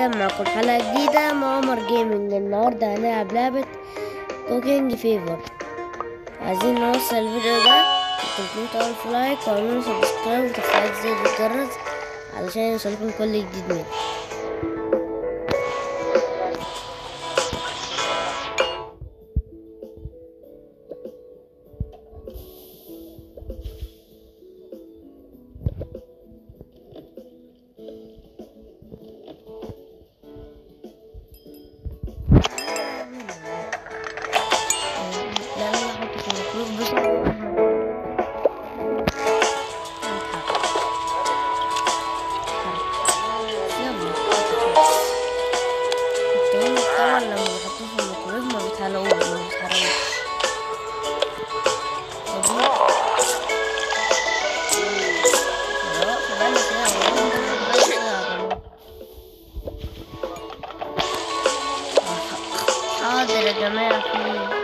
معكم حلقة جديدة مع عمر جيمنج النهاردة هنلعب لعبة كوكينج فيفر عايزين نوصل الفيديو ده تلاتمية ألف لايك وعملوا سبسكرايب وتفعيل زر الجرس علشان يوصلكم كل جديد منه لا لا حط في الميكروف بس يلا التوم طبعا لما بحطوه في الميكروف ما بيتحرقوش ما بيتحرقوش حاضر يا جماعة في